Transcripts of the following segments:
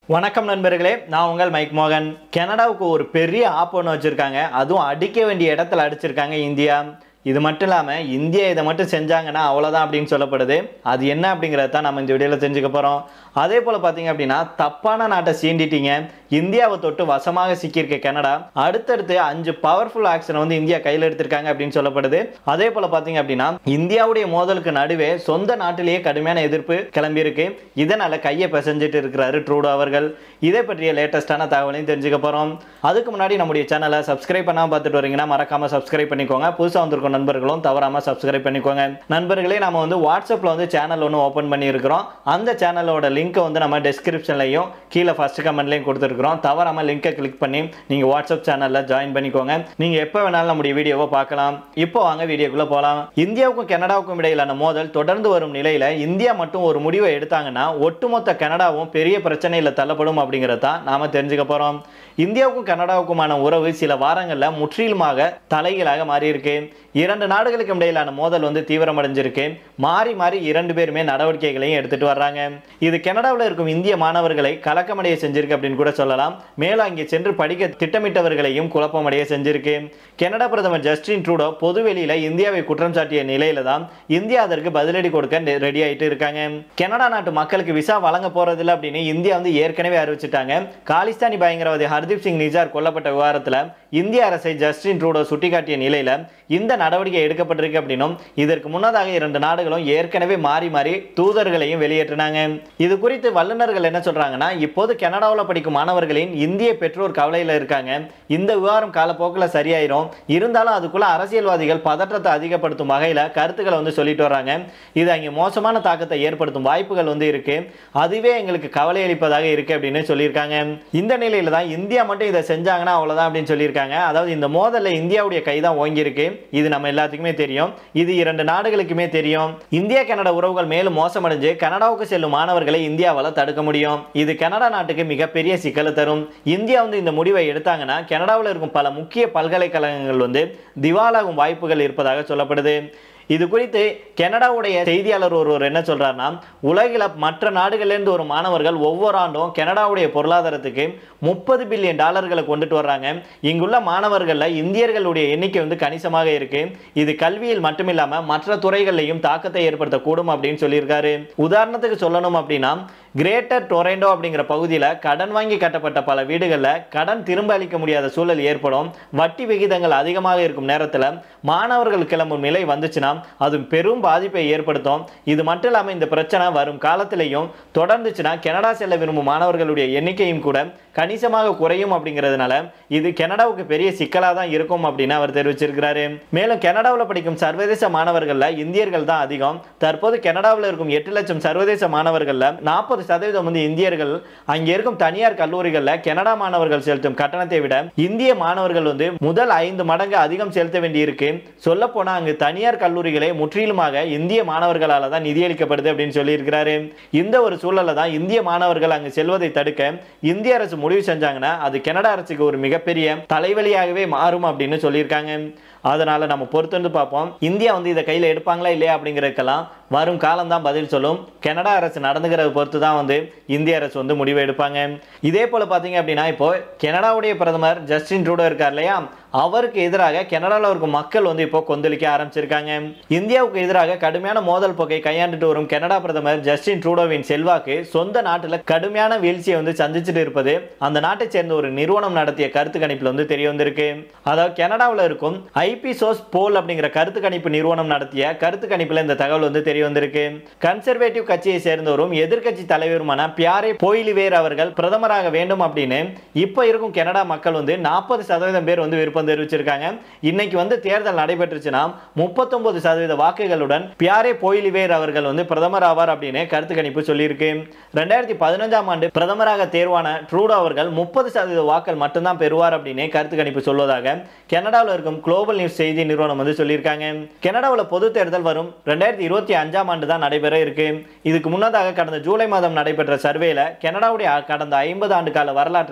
வணக்கம் நண்பர்களே நான் உங்கள் மைக் மோகன் கனடாவுக்கு ஒரு பெரிய ஆப் ஒன்று வச்சுருக்காங்க அதுவும் அடிக்க வேண்டிய இடத்துல அடிச்சிருக்காங்க இந்தியா இது மட்டும் இல்லாமல் இந்தியா இதை மட்டும் செஞ்சாங்கன்னா அவ்வளோதான் அப்படின்னு சொல்லப்படுது அது என்ன அப்படிங்கிறத தான் நம்ம இந்த வீடியோவில் தெரிஞ்சுக்க போகிறோம் அதே போல் பார்த்தீங்க அப்படின்னா தப்பான நாட்டை சீண்டிட்டீங்க இந்தியாவை தொட்டு வசமாக சிக்கியிருக்க கனடா அடுத்தடுத்து அஞ்சு பவர்ஃபுல் ஆக்ஷனை வந்து இந்தியா கையில் எடுத்திருக்காங்க அப்படின்னு சொல்லப்படுது அதே போல் பார்த்தீங்க அப்படின்னா இந்தியாவுடைய மோதலுக்கு நடுவே சொந்த நாட்டிலேயே கடுமையான எதிர்ப்பு கிளம்பியிருக்கு இதனால கையை பிசைஞ்சிட்டு இருக்கிறாரு ட்ரூடோ அவர்கள் இதை பற்றிய லேட்டஸ்டான தகவலையும் தெரிஞ்சுக்க போகிறோம் அதுக்கு முன்னாடி நம்முடைய சேனலை சப்ஸ்கிரைப் பண்ணாமல் பார்த்துட்டு வரீங்கன்னா மறக்காம சப்ஸ்கிரைப் பண்ணிக்கோங்க புதுசாக வந்திருக்கும் நண்பர்களும் தவறாமல் சப்ஸ்கிரைப் பண்ணிக்கோங்க நண்பர்களே நம்ம வந்து வாட்ஸ்அப்பில் வந்து சேனல் ஒன்று ஓப்பன் பண்ணியிருக்கிறோம் அந்த சேனலோட லிங்க்கை வந்து நம்ம டெஸ்கிரிப்ஷன்லையும் கீழே ஃபர்ஸ்ட் கமெண்ட்லையும் கொடுத்துருக்குறோம் தவறாமல் லிங்கை கிளிக் பண்ணி நீங்கள் வாட்ஸ்அப் சேனலில் ஜாயின் பண்ணிக்கோங்க நீங்கள் எப்போ வேணாலும் நம்முடைய வீடியோவை பார்க்கலாம் இப்போ வாங்க வீடியோக்குள்ளே போகலாம் இந்தியாவுக்கும் கனடாவுக்கும் இடையிலான மோதல் தொடர்ந்து வரும் நிலையில் இந்தியா மட்டும் ஒரு முடிவை எடுத்தாங்கன்னா ஒட்டுமொத்த கனடாவும் பெரிய பிரச்சனையில் தள்ளப்படும் அப்படிங்கிறத தான் நாம் தெரிஞ்சுக்க போகிறோம் இந்தியாவுக்கும் கனடாவுக்குமான உறவு சில வாரங்களில் முற்றிலுமாக தலைகீழாக மாறியிருக்கு இரண்டு நாடுகளுக்கும் இடையிலான மோதல் வந்து தீவிரமடைஞ்சிருக்கு மாறி மாறி இரண்டு பேருமே நடவடிக்கைகளையும் எடுத்துட்டு வர்றாங்க இது கனடாவில் இருக்கும் இந்திய மாணவர்களை கலக்கமடைய செஞ்சிருக்கு அப்படின்னு கூட சொல்லலாம் மேலும் அங்கே சென்று படிக்க திட்டமிட்டவர்களையும் குழப்பமடைய செஞ்சிருக்கு கனடா பிரதமர் ஜஸ்டின் ட்ரூடோ பொதுவெளியில இந்தியாவை குற்றம் சாட்டிய நிலையில தான் இந்தியா அதற்கு பதிலடி கொடுக்க ரெடி ஆயிட்டு இருக்காங்க கனடா நாட்டு மக்களுக்கு விசா வழங்க போறதில்லை அப்படின்னு இந்தியா வந்து ஏற்கனவே அறிவிச்சிட்டாங்க காலிஸ்தானி பயங்கரவாதி ஹர்தீப் சிங் நிஜார் கொல்லப்பட்ட விவகாரத்தில் இந்திய அரசை ஜஸ்டின் ட்ரூடோ சுட்டிக்காட்டிய நிலையில இந்த நடவடிக்கை எடுக்கப்பட்டிருக்கு அப்படின்னும் இதற்கு முன்னதாக இரண்டு நாடுகளும் ஏற்கனவே மாறி மாறி தூதர்களையும் வெளியேற்றினாங்க இது குறித்து வல்லுநர்கள் என்ன சொல்றாங்கன்னா இப்போது கனடாவில் படிக்கும் மாணவர்களின் இந்திய பெற்றோர் கவலையில் இருக்காங்க இந்த விவகாரம் காலப்போக்கில் சரியாயிரும் இருந்தாலும் அதுக்குள்ள அரசியல்வாதிகள் பதற்றத்தை அதிகப்படுத்தும் வகையில் கருத்துக்களை வந்து சொல்லிட்டு வர்றாங்க இது அங்கே மோசமான தாக்கத்தை ஏற்படுத்தும் வாய்ப்புகள் வந்து இருக்கு அதுவே எங்களுக்கு கவலை அளிப்பதாக இருக்கு அப்படின்னு சொல்லியிருக்காங்க இந்த நிலையில தான் இந்தியா மட்டும் இதை செஞ்சாங்கன்னா அவ்வளவுதான் அப்படின்னு சொல்லியிருக்காங்க அதாவது இந்த மோதல்ல இந்தியாவுடைய கை தான் ஓங்கியிருக்கு இது நம்ம எல்லாத்துக்குமே தெரியும் இது இரண்டு நாடுகளுக்குமே தெரியும் இந்தியா கனடா உறவுகள் மேலும் மோசமடைஞ்சு கனடாவுக்கு செல்லும் மாணவர்களை இந்தியாவால் தடுக்க முடியும் இது கனடா நாட்டுக்கு மிகப்பெரிய சிக்கலை தரும் இந்தியா வந்து இந்த முடிவை எடுத்தாங்கன்னா கனடாவில் இருக்கும் பல முக்கிய பல்கலைக்கழகங்கள் வந்து திவாலாகும் வாய்ப்புகள் இருப்பதாக சொல்லப்படுது இது குறித்து கனடாவுடைய செய்தியாளர் ஒருவர் என்ன சொல்றாருன்னா உலகில் மற்ற நாடுகளிலிருந்து ஒரு மாணவர்கள் ஒவ்வொரு ஆண்டும் கனடாவுடைய பொருளாதாரத்துக்கு முப்பது பில்லியன் டாலர்களை கொண்டுட்டு வர்றாங்க இங்குள்ள மாணவர்களில் இந்தியர்களுடைய எண்ணிக்கை வந்து கணிசமாக இருக்கு இது கல்வியில் மட்டுமில்லாமல் மற்ற துறைகள்லையும் தாக்கத்தை ஏற்படுத்தக்கூடும் அப்படின்னு சொல்லியிருக்காரு உதாரணத்துக்கு சொல்லணும் அப்படின்னா கிரேட்டர் டொரண்டோ அப்படிங்கிற பகுதியில் கடன் வாங்கி கட்டப்பட்ட பல வீடுகளில் கடன் திரும்ப அளிக்க முடியாத சூழல் ஏற்படும் வட்டி விகிதங்கள் அதிகமாக இருக்கும் நேரத்தில் மாணவர்கள் கிளம்பும் நிலை வந்துச்சுன்னா அது பெரும் பாதிப்பை ஏற்படுத்தும் இது மட்டும் இல்லாமல் இந்த பிரச்சனை வரும் காலத்திலையும் தொடர்ந்துச்சுன்னா கனடா செல்ல விரும்பும் மாணவர்களுடைய எண்ணிக்கையும் கூட கணிசமாக குறையும் அப்படிங்கிறதுனால இது கனடாவுக்கு பெரிய சிக்கலாக தான் இருக்கும் அப்படின்னு அவர் தெரிவிச்சிருக்கிறாரு மேலும் கனடாவில் படிக்கும் சர்வதேச மாணவர்களில் இந்தியர்கள் தான் அதிகம் தற்போது கனடாவில் இருக்கும் எட்டு லட்சம் சர்வதேச மாணவர்களில் நாற்பது சதவீதம் வந்து இந்தியர்கள் அங்கே இருக்கும் தனியார் கல்லூரிகளில் கனடா மாணவர்கள் செலுத்தும் கட்டணத்தை விட இந்திய மாணவர்கள் வந்து முதல் ஐந்து மடங்கு அதிகம் செலுத்த வேண்டியிருக்கு சொல்ல போனா அங்கு தனியார் கல்லூரிகளே முற்றிலுமாக இந்திய மாணவர்களால் தான் நிதியளிக்கப்படுது அப்படின்னு சொல்லியிருக்கிறாரு இந்த ஒரு சூழல்ல தான் இந்திய மாணவர்கள் அங்கு செல்வதை தடுக்க இந்திய அரசு முடிவு செஞ்சாங்கன்னா அது கனடா அரசுக்கு ஒரு மிகப்பெரிய தலைவலியாகவே மாறும் அப்படின்னு சொல்லியிருக்காங்க அதனால நம்ம பொறுத்து வந்து பார்ப்போம் இந்தியா வந்து இதை கையில் எடுப்பாங்களா இல்லையா அப்படிங்கிறதுக்கெல்லாம் வரும் காலம் தான் பதில் சொல்லும் கனடா அரசு நடந்துக்கிறத பொறுத்து தான் வந்து இந்திய அரசு வந்து முடிவு எடுப்பாங்க இதே போல பார்த்தீங்க அப்படின்னா இப்போ கனடாவுடைய பிரதமர் ஜஸ்டின் ட்ரூடோ இருக்கார் இல்லையா அவருக்கு எதிராக கனடாவில் இருக்கும் மக்கள் வந்து இப்போ கொந்தளிக்க ஆரம்பிச்சிருக்காங்க இந்தியாவுக்கு எதிராக கடுமையான மோதல் போக்கை கையாண்டுட்டு வரும் கனடா பிரதமர் ஜஸ்டின் ட்ரூடோவின் செல்வாக்கு சொந்த நாட்டில் கடுமையான வீழ்ச்சியை வந்து சந்திச்சுட்டு இருப்பது அந்த நாட்டை சேர்ந்த ஒரு நிறுவனம் நடத்திய கருத்து கணிப்பில் வந்து தெரிய வந்திருக்கு அதாவது கனடாவில் இருக்கும் ஐபி சோஸ் போல் அப்படிங்கிற கருத்து கணிப்பு நிறுவனம் நடத்திய கருத்து கணிப்பில் இந்த தகவல் வந்து தெரிய வந்திருக்கு கன்சர்வேட்டிவ் கட்சியை சேர்ந்தவரும் எதிர்க்கட்சி தலைவருமான பியாரே போயிலிவேர் அவர்கள் பிரதமராக வேண்டும் அப்படின்னு இப்போ இருக்கும் கனடா மக்கள் வந்து நாற்பது சதவீதம் பேர் வந்து விருப்பம் தெரிவிச்சிருக்காங்க இன்னைக்கு வந்து தேர்தல் நடைபெற்றுச்சுன்னா முப்பத்தொன்பது சதவீத வாக்குகளுடன் பியாரே போயிலிவேர் அவர்கள் வந்து பிரதமர் ஆவார் அப்படின்னு கருத்து கணிப்பு சொல்லியிருக்கு ரெண்டாயிரத்தி பதினஞ்சாம் ஆண்டு பிரதமராக தேர்வான ட்ரூடோ அவர்கள் முப்பது சதவீத வாக்கள் மட்டும்தான் பெறுவார் அப்படின்னு கருத்து கணிப்பு சொல்வதாக கனடாவில் இருக்கும் குளோபல் நியூஸ் செய்தி நிறுவனம் வந்து சொல்லியிருக்காங்க கனடாவில் பொது தேர்தல் வரும் ரெண்டாயிரத்தி இருபத்தி அஞ்சாம் ஆண்டு தான் நடைபெற இருக்கு இதுக்கு முன்னதாக கடந்த ஜூலை மாதம் நடைபெற்ற சர்வேல கனடாவுடைய கடந்த ஐம்பது ஆண்டு கால வரலாற்றில்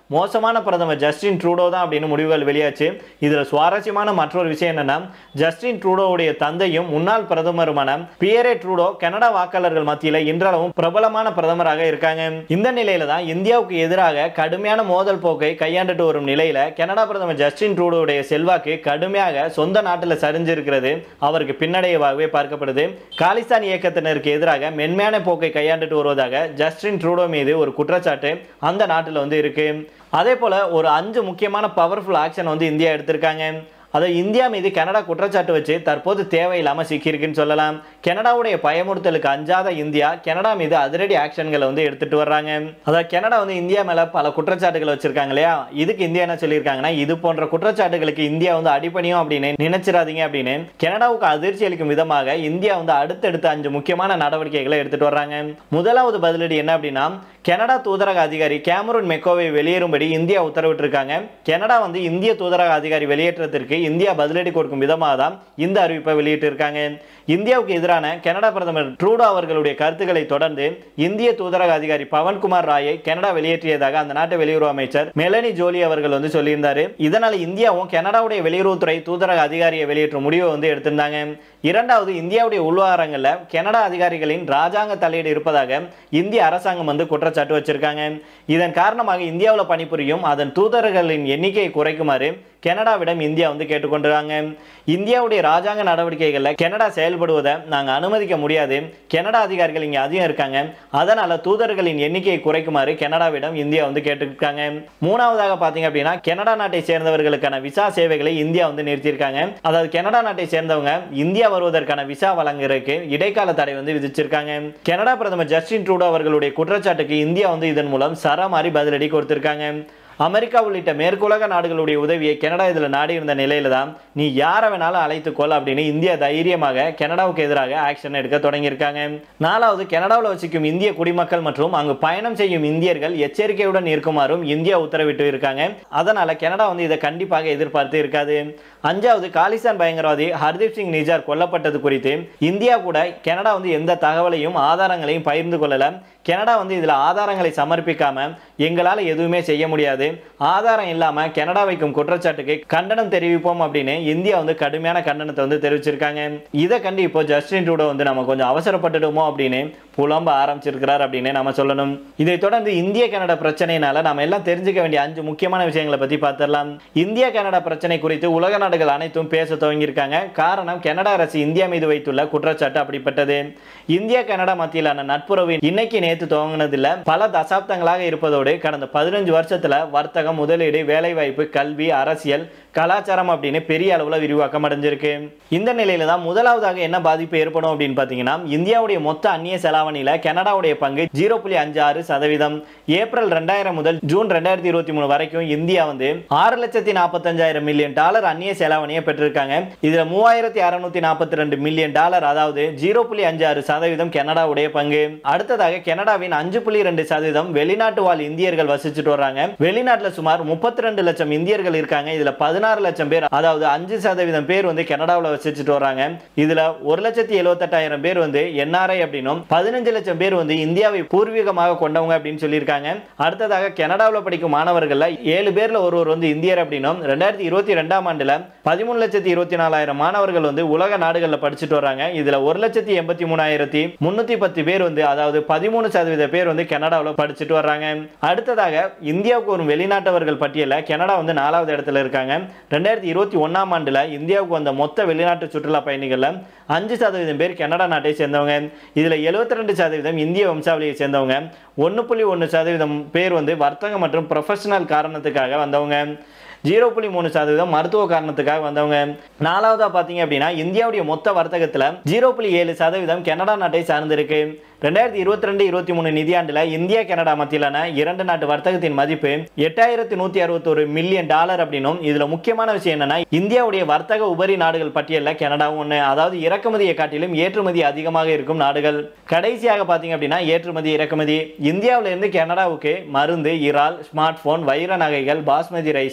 மோசமான பிரதமர் ஜஸ்டின் ட்ரூடோ தான் அப்படின்னு முடிவுகள் வெளியாச்சு இதில் சுவாரஸ்யமான மற்றொரு விஷயம் என்னன்னா ஜஸ்டின் ட்ரூடோவுடைய தந்தையும் முன்னாள் பிரதமருமான பியரே ட்ரூடோ கனடா வாக்காளர்கள் மத்தியில் இன்றளவும் பிரபலமான பிரதமராக இருக்காங்க இந்த நிலையில தான் இந்தியாவுக்கு எதிராக கடுமையான மோதல் போக்கை கையாண்டுட்டு வரும் நிலையில கனடா பிரதமர் ஜஸ்டின் ட்ரூடோவுடைய செல்வாக்கு கடுமையாக சொந்த நாட்டில் சரிஞ்சிருக்கிறது அவருக்கு பின்னடைவாகவே பார்க்கப்படுது காலிஸ்தான் இயக்கத்தினருக்கு எதிராக மென்மையான போக்கை கையாண்டுட்டு வருவதாக ஜஸ்டின் ட்ரூடோ மீது ஒரு குற்றச்சாட்டு அந்த நாட்டில் வந்து இருக்கு அதே போல ஒரு அஞ்சு முக்கியமான பவர்ஃபுல் ஆக்ஷன் வந்து இந்தியா எடுத்திருக்காங்க அதை இந்தியா மீது கனடா குற்றச்சாட்டு வச்சு தற்போது தேவையில்லாமல் சிக்கியிருக்குன்னு சொல்லலாம் கனடாவுடைய பயமுறுத்தலுக்கு அஞ்சாத இந்தியா கனடா மீது அதிரடி ஆக்ஷன்களை வந்து எடுத்துட்டு வர்றாங்க அதாவது கனடா வந்து இந்தியா மேல பல குற்றச்சாட்டுகள் வச்சிருக்காங்க இல்லையா இதுக்கு இந்தியா என்ன சொல்லியிருக்காங்கன்னா இது போன்ற குற்றச்சாட்டுகளுக்கு இந்தியா வந்து அடிப்பணியும் அப்படின்னு நினைச்சிடாதீங்க அப்படின்னு கனடாவுக்கு அதிர்ச்சி அளிக்கும் விதமாக இந்தியா வந்து அடுத்தடுத்த அஞ்சு முக்கியமான நடவடிக்கைகளை எடுத்துட்டு வர்றாங்க முதலாவது பதிலடி என்ன அப்படின்னா கனடா தூதரக அதிகாரி கேமரூன் மெக்கோவை வெளியேறும்படி இந்தியா உத்தரவிட்டிருக்காங்க கனடா வந்து இந்திய தூதரக அதிகாரி வெளியேற்றத்திற்கு இந்தியா பதிலடி கொடுக்கும் விதமாக தான் இந்த அறிவிப்பை வெளியிட்டிருக்காங்க இந்தியாவுக்கு எதிரான கனடா பிரதமர் ட்ரூடோ அவர்களுடைய கருத்துக்களை தொடர்ந்து இந்திய தூதரக அதிகாரி பவன்குமார் ராயை கனடா வெளியேற்றியதாக அந்த நாட்டு வெளியுறவு அமைச்சர் மெலனி ஜோலி அவர்கள் வந்து சொல்லியிருந்தாரு இதனால இந்தியாவும் கனடாவுடைய வெளியுறவுத்துறை தூதரக அதிகாரியை வெளியேற்றும் முடிவை வந்து எடுத்திருந்தாங்க இரண்டாவது இந்தியாவுடைய உள்வாரங்களில் கனடா அதிகாரிகளின் ராஜாங்க தலையீடு இருப்பதாக இந்திய அரசாங்கம் வந்து குற்றச்சாட்டு வச்சிருக்காங்க இதன் காரணமாக இந்தியாவில் பணிபுரியும் அதன் தூதர்களின் எண்ணிக்கையை குறைக்குமாறு கனடாவிடம் இந்தியா வந்து கேட்டுக்கொண்டிருக்காங்க இந்தியாவுடைய ராஜாங்க நடவடிக்கைகளில் கனடா செயல்படுவதை நாங்கள் அனுமதிக்க முடியாது கனடா அதிகாரிகள் இங்கே அதிகம் இருக்காங்க அதனால தூதர்களின் எண்ணிக்கையை குறைக்குமாறு கனடாவிடம் இந்தியா வந்து கேட்டுருக்காங்க மூணாவதாக பார்த்தீங்க அப்படின்னா கனடா நாட்டை சேர்ந்தவர்களுக்கான விசா சேவைகளை இந்தியா வந்து நிறுத்தியிருக்காங்க அதாவது கனடா நாட்டை சேர்ந்தவங்க இந்தியா வருவதற்கான விசா வழங்குறதுக்கு இடைக்கால தடை வந்து விதிச்சிருக்காங்க கனடா பிரதமர் ஜஸ்டின் ட்ரூடோ அவர்களுடைய குற்றச்சாட்டுக்கு இந்தியா வந்து இதன் மூலம் சரமாரி பதிலடி கொடுத்திருக்காங்க அமெரிக்கா உள்ளிட்ட மேற்குலக நாடுகளுடைய உதவியை கனடா இதில் நாடி இருந்த நிலையில தான் நீ யாரை வேணாலும் அழைத்துக்கொள் அப்படின்னு இந்தியா தைரியமாக கனடாவுக்கு எதிராக ஆக்ஷன் எடுக்க தொடங்கியிருக்காங்க நாலாவது கனடாவில் வசிக்கும் இந்திய குடிமக்கள் மற்றும் அங்கு பயணம் செய்யும் இந்தியர்கள் எச்சரிக்கையுடன் இருக்குமாறும் இந்தியா உத்தரவிட்டு இருக்காங்க அதனால கனடா வந்து இதை கண்டிப்பாக எதிர்பார்த்து இருக்காது அஞ்சாவது காலிஸ்தான் பயங்கரவாதி ஹர்தீப் சிங் நிஜார் கொல்லப்பட்டது குறித்து இந்தியா கூட கனடா வந்து எந்த தகவலையும் ஆதாரங்களையும் பகிர்ந்து கொள்ளல கனடா வந்து இதில் ஆதாரங்களை சமர்ப்பிக்காம எங்களால் எதுவுமே செய்ய முடியாது ஆதாரம் இல்லாமல் கனடா வைக்கும் குற்றச்சாட்டுக்கு கண்டனம் தெரிவிப்போம் அப்படின்னு இந்தியா வந்து கடுமையான கண்டனத்தை வந்து தெரிவிச்சிருக்காங்க இதை கண்டு இப்போ ஜஸ்டின் ட்ரூடோ வந்து நம்ம கொஞ்சம் அவசரப்பட்டுடுமோ அப்படின்னு புலம்ப ஆரம்பிச்சிருக்கிறார் அப்படின்னு நம்ம சொல்லணும் இதை தொடர்ந்து இந்திய கனடா பிரச்சனையினால நம்ம எல்லாம் தெரிஞ்சுக்க வேண்டிய அஞ்சு முக்கியமான விஷயங்களை பற்றி பார்த்துடலாம் இந்திய கனடா பிரச்சனை குறித்து உலக நாடுகள் அனைத்தும் பேச துவங்கியிருக்காங்க காரணம் கனடா அரசு இந்தியா மீது வைத்துள்ள குற்றச்சாட்டு அப்படிப்பட்டது இந்தியா கனடா மத்தியிலான நட்புறவு இன்னைக்கு நேற்று துவங்கினதில்ல பல தசாப்தங்களாக இருப்பதோடு கடந்த பதினஞ்சு வருஷத்துல வர்த்தகம் முதலீடு வேலைவாய்ப்பு கல்வி அரசியல் கலாச்சாரம் அப்படின்னு பெரிய அளவில் விரிவாக்கம் அடைஞ்சிருக்கு இந்த நிலையில தான் முதலாவதாக என்ன பாதிப்பு ஏற்படும் அப்படின்னு பார்த்தீங்கன்னா இந்தியாவுடைய மொத்த அந்நிய செலாவணியில கனடாவுடைய பங்கு ஜீரோ புள்ளி அஞ்சு ஆறு சதவீதம் ஏப்ரல் ரெண்டாயிரம் முதல் ஜூன் ரெண்டாயிரத்தி இருபத்தி மூணு வரைக்கும் இந்தியா வந்து ஆறு லட்சத்தி நாற்பத்தஞ்சாயிரம் மில்லியன் டாலர் அந்நிய செலாவணியை பெற்றிருக்காங்க இதுல மூவாயிரத்தி அறுநூத்தி நாற்பத்தி ரெண்டு மில்லியன் டாலர் அதாவது ஜீரோ புள்ளி அஞ்சு ஆறு சதவீதம் கனடாவுடைய பங்கு அடுத்ததாக கனடாவின் அஞ்சு புள்ளி ரெண்டு சதவீதம் வெளிநாட்டு வாழ் இந்தியர்கள் வசிச்சுட்டு வர்றாங்க வெளிநாட்டுல சுமார் முப்பத்தி ரெண்டு லட்சம் இந்தியர்கள் இருக்காங்க இதுல பதினாறு லட்சம் பேர் அதாவது அஞ்சு சதவீதம் பேர் வந்து கனடாவில் வசிச்சுட்டு வர்றாங்க இதுல ஒரு லட்சத்தி எழுபத்தெட்டாயிரம் பேர் வந்து என்ஆர்ஐ அப்படின்னும் பதினஞ்சு லட்சம் பேர் வந்து இந்தியாவை பூர்வீகமாக கொண்டவங்க அப்படின்னு சொல்லியிருக்காங்க அடுத்ததாக கனடாவில் படிக்கும் மாணவர்கள்ல ஏழு பேர்ல ஒருவர் வந்து இந்தியர் அப்படின்னும் ரெண்டாயிரத்தி இருபத்தி ரெண்டாம் ஆண்டுல பதிமூணு லட்சத்தி இருபத்தி நாலாயிரம் மாணவர்கள் வந்து உலக நாடுகளில் படிச்சுட்டு வர்றாங்க இதுல ஒரு லட்சத்தி எண்பத்தி மூணாயிரத்தி முன்னூத்தி பத்து பேர் வந்து அதாவது பதிமூணு சதவீத பேர் வந்து கனடாவில் படிச்சுட்டு வர்றாங்க அடுத்ததாக இந்தியாவுக்கு ஒரு வெளிநாட்டவர்கள் பட்டியலில் கனடா வந்து நாலாவது இடத்துல இருக்காங்க ரெண்டாயிரத்தி இருபத்தி ஒன்றாம் ஆண்டில் இந்தியாவுக்கு வந்த மொத்த வெளிநாட்டு சுற்றுலா பயணிகளில் அஞ்சு சதவீதம் பேர் கனடா நாட்டை சேர்ந்தவங்க இதில் எழுபத்தி ரெண்டு சதவீதம் இந்திய வம்சாவளியை சேர்ந்தவங்க ஒன்று புள்ளி ஒன்று சதவீதம் பேர் வந்து வர்த்தகம் மற்றும் ப்ரொஃபஷனல் காரணத்துக்காக வந்தவங்க ஜீரோ புள்ளி மூணு சதவீதம் மருத்துவ காரணத்துக்காக வந்தவங்க நாலாவதா பார்த்தீங்க அப்படின்னா இந்தியாவுடைய மொத்த வர்த்தகத்தில் ஜீரோ புள்ளி ஏழு சதவீதம் கனடா நாட்டை சார்ந்திருக்கு ரெண்டாயிரத்தி இருபத்தி ரெண்டு இருபத்தி மூணு நிதியாண்டில் இந்தியா கனடா மத்தியிலான இரண்டு நாட்டு வர்த்தகத்தின் மதிப்பு எட்டாயிரத்தி நூற்றி அறுபத்தொரு மில்லியன் டாலர் அப்படின்னும் இதில் முக்கியமான விஷயம் என்னன்னா இந்தியாவுடைய வர்த்தக உபரி நாடுகள் பட்டியலில் கனடாவும் ஒன்று அதாவது இறக்குமதியை காட்டிலும் ஏற்றுமதி அதிகமாக இருக்கும் நாடுகள் கடைசியாக பார்த்தீங்க அப்படின்னா ஏற்றுமதி இறக்குமதி இந்தியாவிலிருந்து கனடாவுக்கு மருந்து இறால் ஸ்மார்ட் போன் வைர நகைகள் பாஸ்மதி ரைஸ்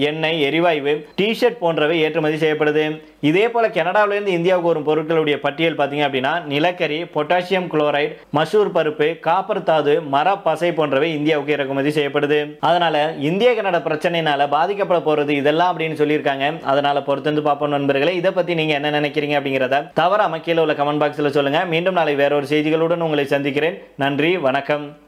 எண்ணெய் எரிவாயு டிஷர்ட் போன்றவை ஏற்றுமதி செய்யப்படுது இதே போல கனடாவிலிருந்து இந்தியாவுக்கு வரும் பொருட்களுடைய பட்டியல் பார்த்தீங்க அப்படின்னா நிலக்கரி பொட்டாசியம் குளோரைடு மசூர் பருப்பு காப்பர் தாது மர பசை போன்றவை இந்தியாவுக்கு இறக்குமதி செய்யப்படுது அதனால இந்திய கனடா பிரச்சனைனால பாதிக்கப்பட போறது இதெல்லாம் அப்படின்னு சொல்லியிருக்காங்க அதனால பொறுத்திருந்து பார்ப்போம் நண்பர்களே இதை பத்தி நீங்க என்ன நினைக்கிறீங்க அப்படிங்கிறத தவறாம கீழே உள்ள கமெண்ட் பாக்ஸ்ல சொல்லுங்க மீண்டும் நாளை வேற ஒரு செய்திகளுடன் உங்களை சந்திக்கிறேன் நன்றி வணக்கம்